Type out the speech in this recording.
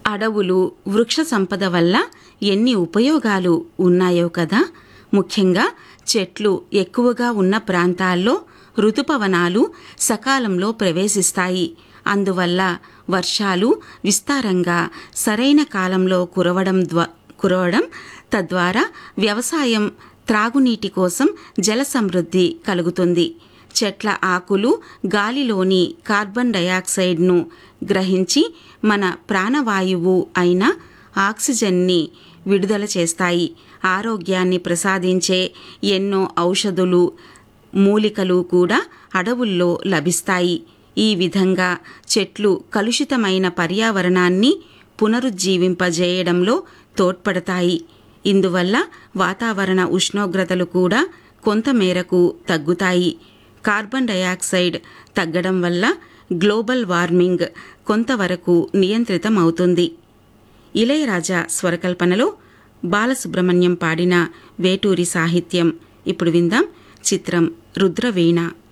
అడవులు వృక్ష సంపద వల్ల ఎన్ని ఉపయోగాలు ఉన్నాయో కదా ముఖ్యంగా చెట్లు ఎక్కువగా ఉన్న ప్రాంతాల్లో ఋతుపవనాలు సకాలంలో ప్రవేశిస్తాయి అందువల్ల వర్షాలు విస్తారంగా సరైన కాలంలో కురవడం ద్వా కురవడం తద్వారా వ్యవసాయం త్రాగునీటి కోసం జల సమృద్ధి కలుగుతుంది చెట్ల ఆకులు గాలిలోని కార్బన్ డయాక్సైడ్ను గ్రహించి మన ప్రాణవాయువు అయిన ఆక్సిజన్ని విడుదల చేస్తాయి ఆరోగ్యాన్ని ప్రసాదించే ఎన్నో ఔషధులు మూలికలు కూడా అడవుల్లో లభిస్తాయి ఈ విధంగా చెట్లు కలుషితమైన పర్యావరణాన్ని పునరుజ్జీవింపజేయడంలో తోడ్పడతాయి ఇందువల్ల వాతావరణ ఉష్ణోగ్రతలు కూడా కొంతమేరకు తగ్గుతాయి కార్బన్ డయాక్సైడ్ తగ్గడం వల్ల గ్లోబల్ వార్మింగ్ కొంతవరకు నియంత్రితమవుతుంది ఇళయరాజా స్వరకల్పనలో బాలసుబ్రహ్మణ్యం పాడిన వేటూరి సాహిత్యం ఇప్పుడు విందాం చిత్రం రుద్రవీణ